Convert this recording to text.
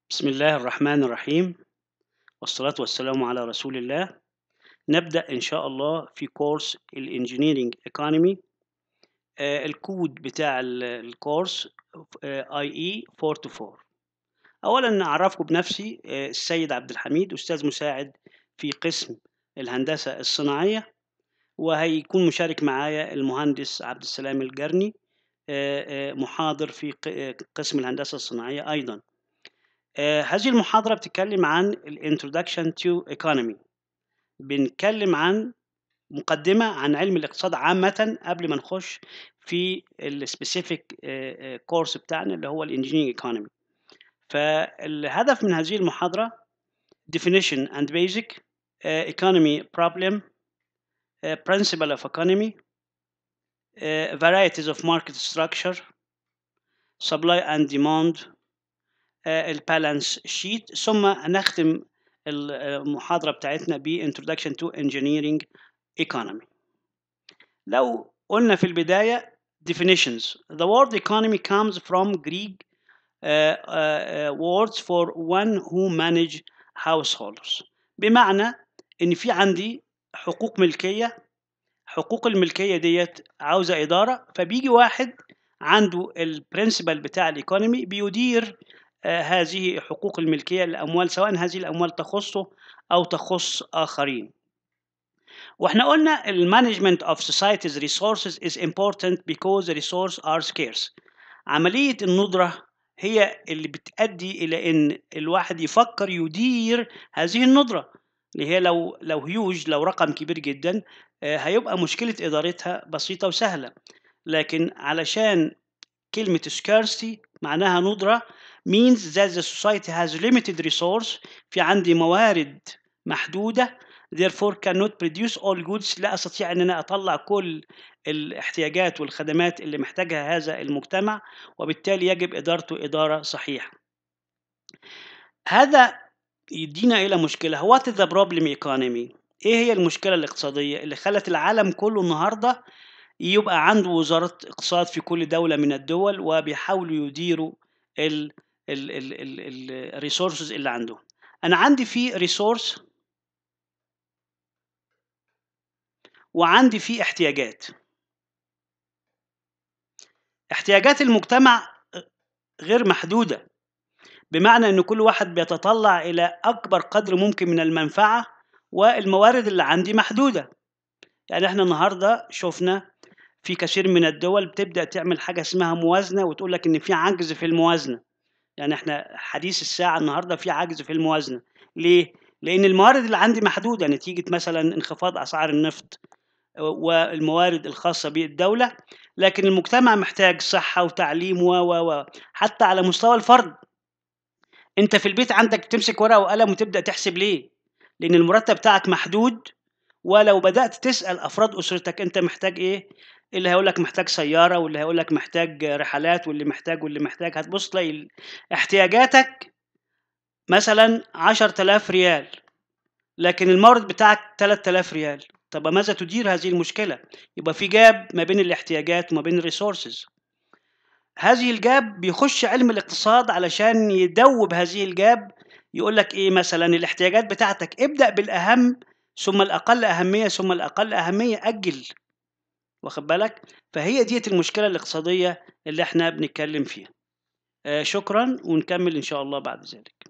بسم الله الرحمن الرحيم والصلاة والسلام على رسول الله نبدأ إن شاء الله في كورس الانجينيرينج ايكونومي الكود بتاع ال- الكورس اي اي 424 أولا أعرفكم بنفسي آه، السيد عبد الحميد أستاذ مساعد في قسم الهندسة الصناعية وهيكون مشارك معايا المهندس عبد السلام الجرني آه، آه، محاضر في ق- آه، قسم الهندسة الصناعية أيضا آه، هذه المحاضرة بتتكلم عن ال Introduction to Economy بنتكلم عن مقدمة عن علم الاقتصاد عامة قبل ما نخش في السبيسيفيك كورس بتاعنا اللي هو الانجينيرنج ايكونومي فالهدف من هذه المحاضرة definition and basic uh, economy problem uh, principle of economy uh, varieties of market structure supply and demand البالانس شيت ثم نختم المحاضرة بتاعتنا ب Introduction to Engineering Economy لو قلنا في البداية definitions the word economy comes from Greek uh, uh, uh, words for one who manage households بمعنى ان في عندي حقوق ملكية حقوق الملكية ديت عاوزة إدارة فبيجي واحد عنده البرنسبل بتاع الايكونومي بيدير آه، هذه حقوق الملكية للأموال سواء هذه الأموال تخصه أو تخص آخرين واحنا قلنا المانجمنت of society's resources is important because the resources are scarce عملية الندرة هي اللي بتؤدي إلى إن الواحد يفكر يدير هذه الندرة اللي هي لو لو هيوج لو رقم كبير جدا آه، هيبقى مشكلة إدارتها بسيطة وسهلة لكن علشان كلمة scarcity معناها ندرة means that the society has limited resource في عندي موارد محدودة therefore cannot produce all goods لا أستطيع أن أنا أطلع كل الاحتياجات والخدمات اللي محتاجها هذا المجتمع وبالتالي يجب إدارته إدارة صحيحة هذا يدينا إلى مشكلة what is the problem economy إيه هي المشكلة الاقتصادية اللي خلت العالم كله النهاردة يبقى عنده وزارة اقتصاد في كل دولة من الدول وبيحاولوا يديروا ال ال ال ال الريسورسز اللي عندهم انا عندي في ريسورس وعندي في احتياجات احتياجات المجتمع غير محدودة بمعنى ان كل واحد بيتطلع الى اكبر قدر ممكن من المنفعة والموارد اللي عندي محدودة يعني احنا النهاردة شفنا في كثير من الدول بتبدأ تعمل حاجة اسمها موازنة وتقول لك ان في عجز في الموازنة يعني احنا حديث الساعة النهاردة في عجز في الموازنة ليه؟ لأن الموارد اللي عندي محدودة نتيجة مثلا انخفاض أسعار النفط والموارد الخاصة بالدولة لكن المجتمع محتاج صحة وتعليم و و و حتى على مستوى الفرد انت في البيت عندك تمسك ورقة وقلم وتبدأ تحسب ليه؟ لأن المرتب بتاعك محدود ولو بدأت تسأل أفراد أسرتك أنت محتاج إيه؟ اللي هيقول لك محتاج سيارة واللي هيقول لك محتاج رحلات واللي محتاج واللي محتاج هتبص تلاقي ال- احتياجاتك مثلا 10000 ريال لكن المورد بتاعك 3000 ريال طب ماذا تدير هذه المشكلة؟ يبقى في جاب ما بين الاحتياجات وما بين الريسورسز هذه الجاب بيخش علم الاقتصاد علشان يدوب هذه الجاب يقول لك ايه مثلا الاحتياجات بتاعتك ابدأ بالأهم ثم الأقل أهمية ثم الأقل أهمية أجل واخد بالك فهي ديت المشكلة الاقتصادية اللي احنا بنتكلم فيها آه شكرا ونكمل إن شاء الله بعد ذلك